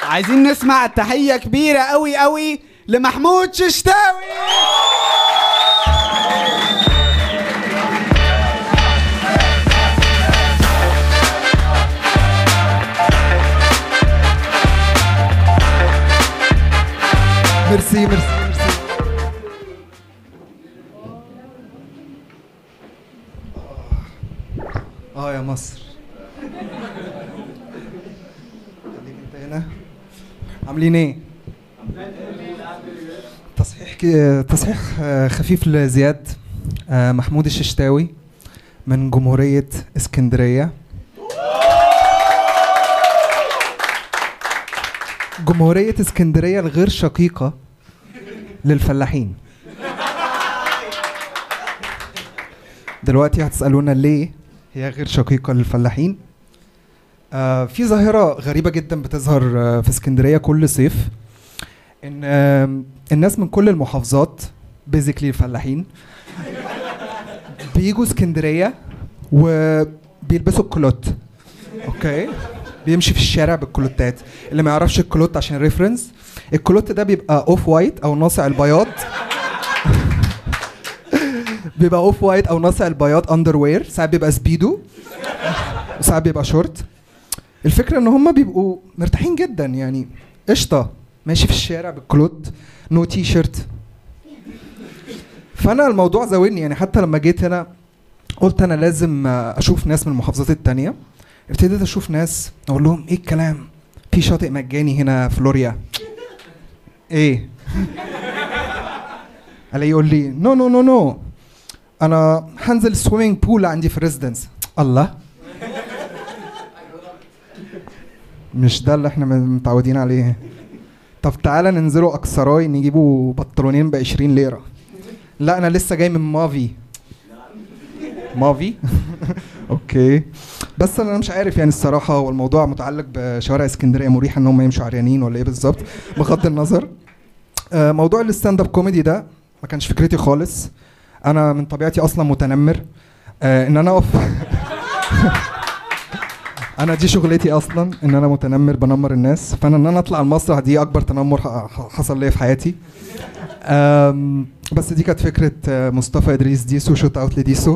عايزين نسمع تحية كبيرة قوي قوي لمحمود ششتاوي ميرسي ميرسي ميرسي اه يا مصر خليك انت هنا عاملين ايه؟ تصحيح ك- تصحيح آه، خفيف لزياد آه، محمود الششتاوي من جمهورية اسكندرية جمهورية اسكندرية الغير شقيقة للفلاحين دلوقتي هتسألونا ليه هي غير شقيقة للفلاحين آه في ظاهرة غريبة جدا بتظهر آه في اسكندرية كل صيف ان آه الناس من كل المحافظات بيزيكلي الفلاحين بيجوا اسكندرية وبيلبسوا الكلوت اوكي بيمشي في الشارع بالكلوتات اللي ما يعرفش الكلوت عشان ريفرنس الكلوت ده بيبقى اوف وايت او ناصع البياض بيبقى اوف وايت او ناصع البياض اندر وير ساعات بيبقى سبيدو وساعات بيبقى شورت الفكره ان هم بيبقوا مرتاحين جدا يعني قشطه ماشي في الشارع بالكلوت نو تي شيرت فانا الموضوع زاولني يعني حتى لما جيت هنا قلت انا لازم آه، اشوف ناس من المحافظات التانية ابتديت اشوف ناس اقول لهم ايه الكلام في شاطئ مجاني هنا في فلوريا ايه الاقيه يقول لي نو نو نو نو انا هنزل سويمنج بول عندي في ريزيدنس الله مش ده اللي احنا متعودين عليه طب تعالى ننزلوا اكسراي نجيبوا بنطلونين ب 20 ليره لا انا لسه جاي من مافي مافي اوكي بس انا مش عارف يعني الصراحه هو الموضوع متعلق بشوارع اسكندريه مريحه ان هم يمشوا عريانين ولا ايه بالظبط بغض النظر آه، موضوع الستاند اب كوميدي ده ما كانش فكرتي خالص انا من طبيعتي اصلا متنمر آه، ان انا اقف انا دي شغلتي اصلا ان انا متنمر بنمر الناس فانا ان انا اطلع المسرح دي اكبر تنمر ح- ح- حصل لي في حياتي آم، بس دي كانت فكره آه، مصطفى ادريس ديسو شوت اوت لديسو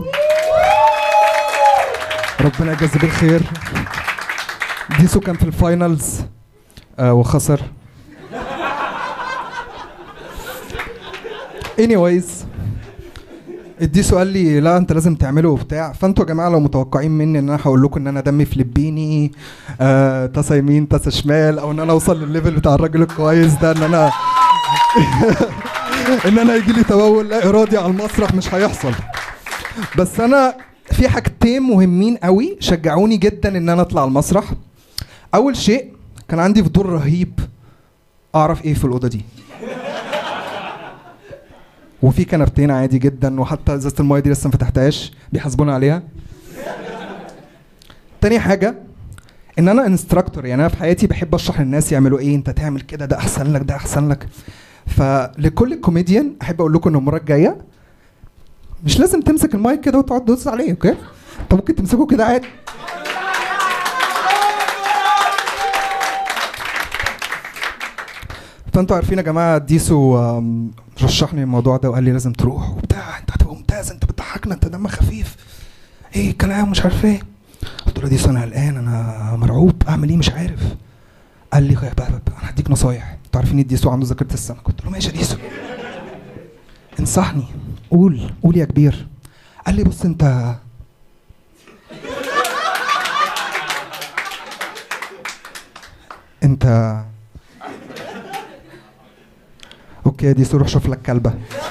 ربنا يجازيه بالخير ديسو كان في الفاينلز آه وخسر anyways الديسو قال لي لا انت لازم تعمله وبتاع فانتوا يا جماعه لو متوقعين مني ان انا هقول لكم ان انا دمي فلبيني آه تاسا يمين تاسا شمال او ان انا اوصل للليفل بتاع الراجل الكويس ده ان انا ان انا يجي لي تبول لا ارادي على المسرح مش هيحصل بس انا في حاجتين مهمين قوي شجعوني جدا ان انا اطلع المسرح اول شيء كان عندي فضول رهيب اعرف ايه في الاوضه دي وفي كنبتين عادي جدا وحتى ازازه المايه دي لسه ما فتحتهاش بيحاسبونا عليها تاني حاجه ان انا انستراكتور يعني انا في حياتي بحب اشرح للناس يعملوا ايه انت تعمل كده ده احسن لك ده احسن لك فلكل كوميديان احب اقول لكم ان المره الجايه مش لازم تمسك المايك كده وتقعد تدوس عليه اوكي انت ممكن تمسكه كده عادي فانتوا عارفين يا جماعه ديسو آم، رشحني الموضوع ده وقال لي لازم تروح وبتاع انت هتبقى ممتاز انت بتضحكنا انت دمك خفيف ايه الكلام مش عارف ايه قلت له ديسو انا قلقان انا مرعوب اعمل ايه مش عارف قال لي "بقى- بقى- بقى، انا هديك نصايح انتوا عارفين الديسو عنده ذاكره السمك قلت له ماشي يا ديسو انصحني قول قول يا كبير قال لي بص انت انت اوكي يا ديسو روح شوف لك كلبه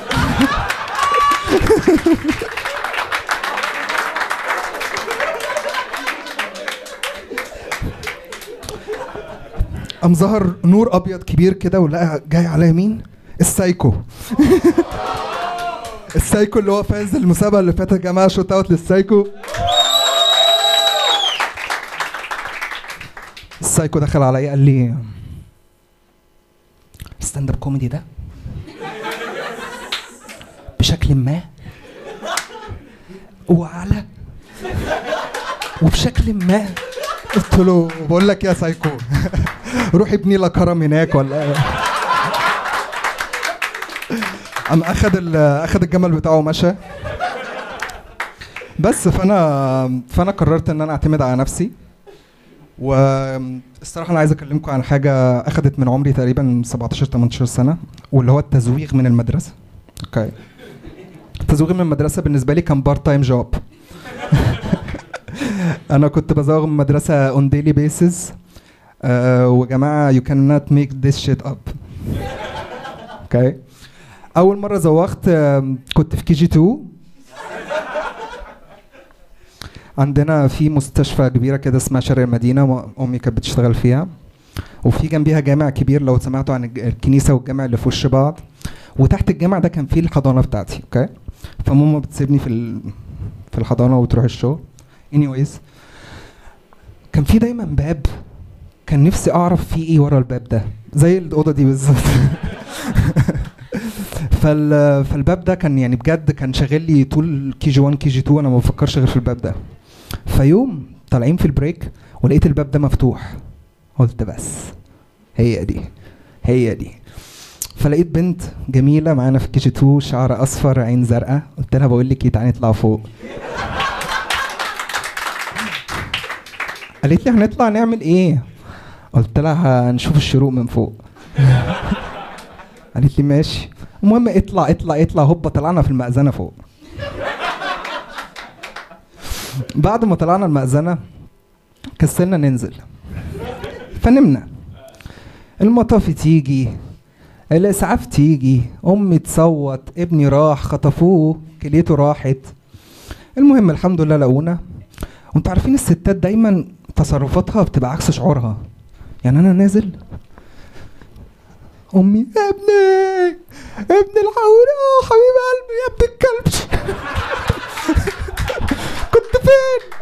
قام ظهر نور ابيض كبير كده ولقى جاي على يمين السايكو السايكو اللي هو فاز المسابقه اللي فاتت يا جماعه شوت اوت للسايكو السايكو دخل عليا قال لي الستاند اب كوميدي ده بشكل ما وعلى وبشكل ما قلت له بقول لك يا سايكو روح ابني لك هرم هناك ولا ايه قام اخد ال- اخد الجمل بتاعه ومشى بس فانا فانا قررت ان انا اعتمد على نفسي والصراحه انا عايز اكلمكم عن حاجه اخذت من عمري تقريبا 17 18 سنه واللي هو التزويغ من المدرسه اوكي التزويغ من المدرسه بالنسبه لي كان بارت تايم جوب انا كنت بزوغ من المدرسه اون ديلي بيسز وجماعه يو كان نوت ميك ذس شيت اب اوكي اول مره زوغت آم، كنت في كي جي 2 عندنا في مستشفى كبيره كده اسمها شرق المدينه م- امي كانت بتشتغل فيها وفي جنبيها جامع كبير لو سمعتوا عن الج- الكنيسه والجامع اللي في وش بعض وتحت الجامع ده كان فيه الحضانه بتاعتي اوكي فماما بتسيبني في ال- في الحضانه وتروح الشغل anyways كان في دايما باب كان نفسي اعرف فيه ايه ورا الباب ده زي الاوضه دي بالظبط فال فالباب ده كان يعني بجد كان شاغل لي طول كي جي 1 كي جي 2 انا ما بفكرش غير في الباب ده فيوم طالعين في البريك ولقيت الباب ده مفتوح قلت بس هي دي هي دي فلقيت بنت جميله معانا في كي جي 2 شعر اصفر عين زرقاء قلت لها بقول لك ايه تعالي نطلع فوق قالت لي هنطلع نعمل ايه قلت لها هنشوف الشروق من فوق قالت لي ماشي المهم اطلع اطلع اطلع هوبا طلعنا في المأذنة فوق بعد ما طلعنا المأذنة كسلنا ننزل فنمنا المطافي تيجي الاسعاف تيجي امي تصوت ابني راح خطفوه كليته راحت المهم الحمد لله لقونا وانتوا عارفين الستات دايما تصرفاتها بتبقى عكس شعورها يعني انا نازل امي يا ابني ابن الحوري اه حبيب قلبي يا ابن الكلب كنت فين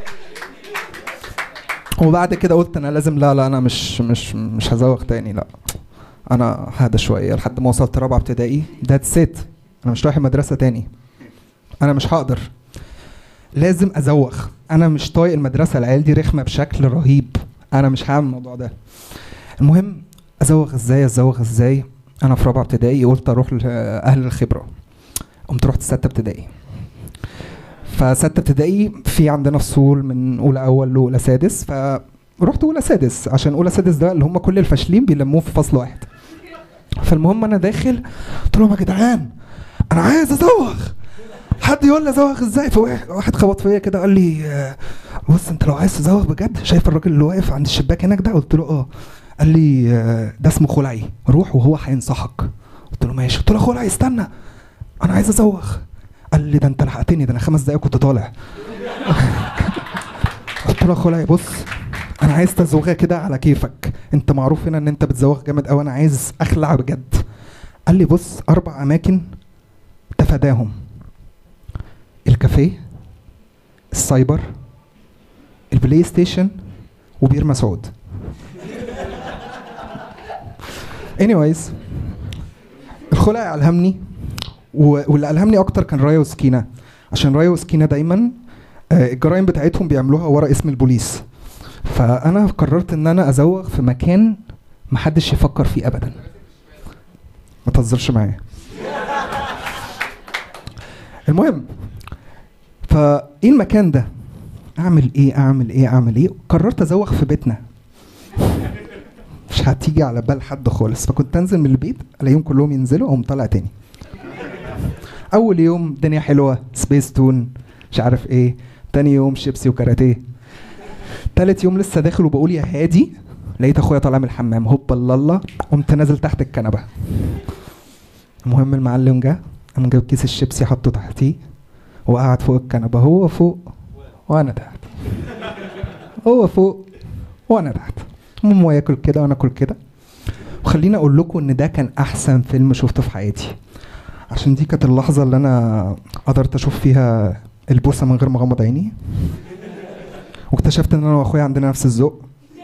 وبعد كده قلت انا لازم لا لا انا مش مش مش هزوغ تاني لا انا هذا شويه لحد ما وصلت رابعه ابتدائي ذات سيت انا مش رايح المدرسه تاني انا مش هقدر لازم ازوغ انا مش طايق المدرسه العيال دي رخمه بشكل رهيب انا مش هعمل الموضوع ده المهم ازوغ ازاي ازوغ ازاي انا في رابعه ابتدائي قلت اروح لاهل الخبره قمت رحت سته ابتدائي فسته ابتدائي في عندنا فصول من اولى اول لاولى سادس فرحت اولى سادس عشان اولى سادس ده اللي هم كل الفاشلين بيلموه في فصل واحد فالمهم انا داخل قلت لهم يا جدعان انا عايز ازوغ حد يقول لي ازوغ ازاي فواحد واحد خبط فيا كده قال لي آه، بص انت لو عايز تزوغ بجد شايف الراجل اللي واقف عند الشباك هناك ده قلت له اه قال لي آه، ده اسمه خلعي روح وهو هينصحك قلت له ماشي قلت له يا خلعي استنى انا عايز ازوغ قال لي ده انت لحقتني ده انا خمس دقايق كنت طالع قلت له يا خلعي بص انا عايز تزوغه كده على كيفك انت معروف هنا ان انت بتزوغ جامد قوي انا عايز اخلع بجد قال لي بص اربع اماكن تفاداهم الكافيه السايبر البلاي ستيشن وبير مسعود anyways الخلع الهمني و- واللي الهمني اكتر كان رايا وسكينه عشان رايا وسكينه دايما آه، الجرائم بتاعتهم بيعملوها ورا اسم البوليس فانا قررت ان انا ازوغ في مكان محدش يفكر فيه ابدا ما تهزرش معايا المهم فايه المكان ده اعمل ايه اعمل ايه اعمل ايه قررت ازوغ في بيتنا مش هتيجي على بال حد خالص فكنت انزل من البيت الاقيهم كلهم ينزلوا اقوم طالع تاني اول يوم الدنيا حلوه سبيس تون مش عارف ايه تاني يوم شيبسي وكاراتيه تالت يوم لسه داخل وبقول يا هادي لقيت اخويا طالع من الحمام هوبا الله قمت نازل تحت الكنبه المهم المعلم جه قام جاب كيس الشيبسي حطه تحتيه وقعد فوق الكنبه هو فوق وانا تحت هو فوق وانا تحت المهم هو ياكل كده وانا اكل كده وخليني اقول لكم ان ده كان احسن فيلم شفته في حياتي عشان دي كانت اللحظه اللي انا قدرت اشوف فيها البوسه من غير ما اغمض عيني واكتشفت ان انا واخويا عندنا نفس الذوق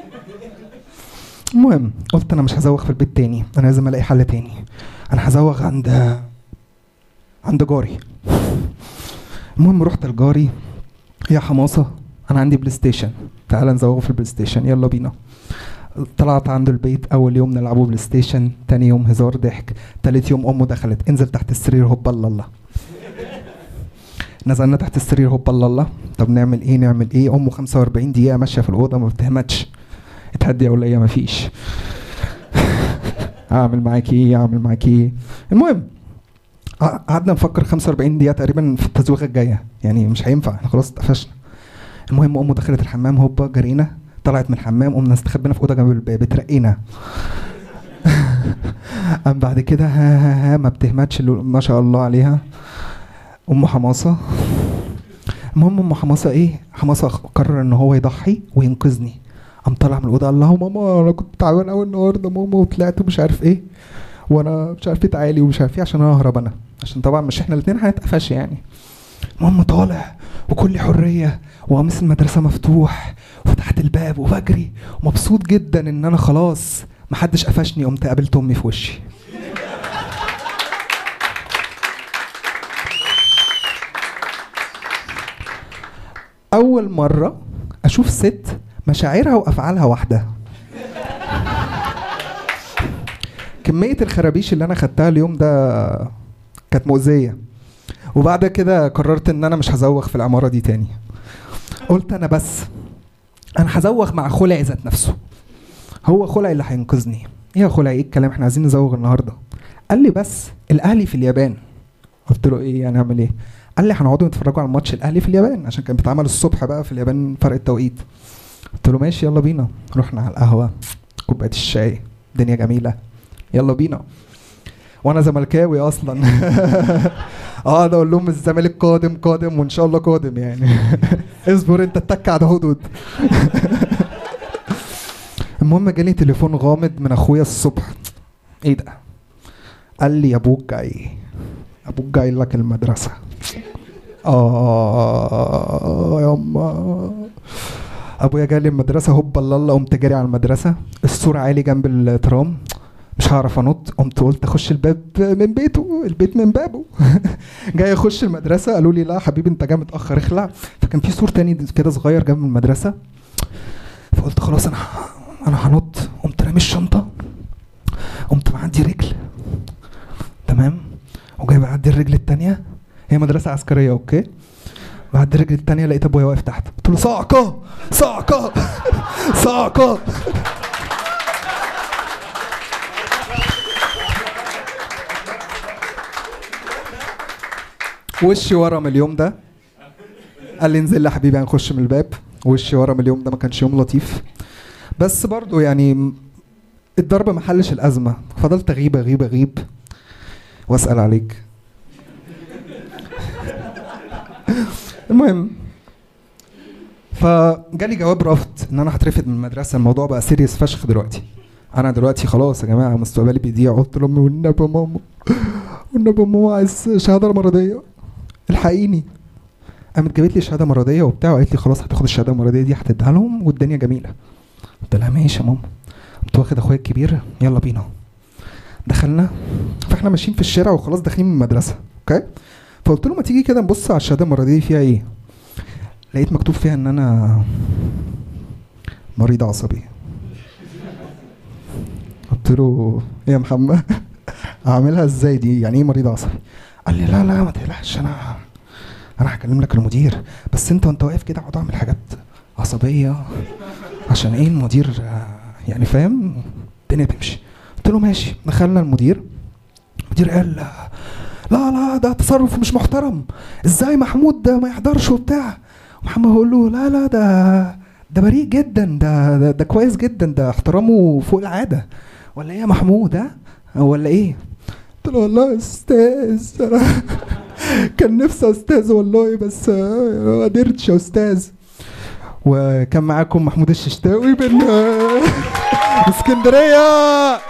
المهم قلت انا مش هزوغ في البيت تاني انا لازم الاقي حل تاني انا هزوغ عند عند جاري المهم رحت لجاري يا حماصه انا عندي بلاي ستيشن تعال نزوغ في البلاي ستيشن يلا بينا طلعت عنده البيت اول يوم نلعبه بلاي ستيشن تاني يوم هزار ضحك تالت يوم امه دخلت انزل تحت السرير هوبا الله الله نزلنا تحت السرير هوبا الله الله طب نعمل ايه نعمل ايه امه 45 دقيقه ماشيه في الاوضه ما بتهمتش اتهدي يا وليه مفيش اعمل معاكي ايه اعمل معاكي ايه المهم قعدنا نفكر 45 دقيقه تقريبا في التزويغه الجايه يعني مش هينفع احنا خلاص اتقفشنا المهم امه دخلت الحمام هوبا جرينا طلعت من الحمام قمنا استخبينا في اوضه جنب الباب اترقينا قام بعد كده ها ها ها ما بتهمتش ما شاء الله عليها ام حماصه المهم ام حماصه ايه حماصه قرر ان هو يضحي وينقذني قام طالع من الاوضه قال لها ماما انا كنت تعبان قوي النهارده ماما وطلعت ومش عارف ايه وانا مش عارف ايه تعالي ومش عارف ايه عشان اهرب انا عشان طبعا مش احنا الاثنين هنتقفش يعني المهم طالع وكل حريه وقميص المدرسه مفتوح وفتحت الباب وبجري ومبسوط جدا ان انا خلاص محدش قفشني قمت قابلت امي في وشي اول مره اشوف ست مشاعرها وافعالها واحده كميه الخرابيش اللي انا خدتها اليوم ده كانت مؤذيه وبعد كده قررت ان انا مش هزوغ في العماره دي تاني قلت انا بس انا هزوغ مع خلعي ذات نفسه هو خلعي اللي هينقذني ايه يا خلعي ايه الكلام احنا عايزين نزوغ النهارده قال لي بس الاهلي في اليابان قلت له ايه يعني اعمل ايه قال لي هنقعدوا نتفرجوا على الماتش الاهلي في اليابان عشان كان بيتعمل الصبح بقى في اليابان فرق التوقيت قلت له ماشي يلا بينا رحنا على القهوه كوبايه الشاي الدنيا جميله يلا بينا وانا زملكاوي اصلا اقعد اقول لهم الزمالك قادم قادم وان شاء الله قادم يعني اصبر انت اتك على هدود المهم جالي تليفون غامض من اخويا الصبح ايه ده قال لي ابوك جاي ابوك جاي لك المدرسه اه يا اما ابويا جالي المدرسه هوبا الله قمت جاري على المدرسه السور عالي جنب الترام مش هعرف انط قمت قلت اخش الباب من بيته البيت من بابه جاي اخش المدرسه قالوا لي لا حبيبي انت جاي متاخر اخلع فكان في سور تاني كده صغير جنب المدرسه فقلت خلاص انا انا هنط قمت رامي الشنطه قمت معدي رجل تمام وجاي بعدي الرجل التانية هي مدرسة عسكرية اوكي بعد الرجل التانية لقيت ابويا واقف تحت قلت له صعقة صعقة صعقة وشي ورا من اليوم ده قال لي انزل يا حبيبي هنخش من الباب وشي ورا من اليوم ده ما كانش يوم لطيف بس برضو يعني الضرب ما حلش الازمه فضلت اغيب اغيب اغيب واسال عليك المهم فجالي جواب رفض ان انا هترفد من المدرسه الموضوع بقى سيريس فشخ دلوقتي انا دلوقتي خلاص يا جماعه مستقبلي بيضيع قلت لامي والنبي يا ماما والنبي يا ماما عايز شهاده مرضيه الحقيني قامت جابت لي شهاده مرضيه وبتاع وقالت لي خلاص هتاخد الشهاده المرضيه دي هتديها لهم والدنيا جميله قلت لها ماشي يا ماما قمت واخد اخويا الكبير يلا بينا دخلنا فاحنا ماشيين في الشارع وخلاص داخلين من المدرسه اوكي فقلت له ما تيجي كده نبص على الشهاده المرضيه دي فيها ايه لقيت مكتوب فيها ان انا مريض عصبي قلت له ايه يا محمد اعملها ازاي دي يعني ايه مريض عصبي قال لي لا لا ما تقلقش انا انا هكلم لك المدير بس انت وانت واقف كده اقعد اعمل حاجات عصبيه عشان ايه المدير يعني فاهم الدنيا تمشي قلت له ماشي دخلنا المدير المدير قال لا لا ده تصرف مش محترم ازاي محمود ده ما يحضرش وبتاع محمد بيقول له لا لا ده ده بريء جدا ده ده, ده كويس جدا ده احترامه فوق العاده ولا ايه يا محمود ها ولا ايه قلت له والله يا استاذ انا كان نفسي استاذ والله بس ما قدرتش يا استاذ وكان معاكم محمود الششتاوي من اسكندريه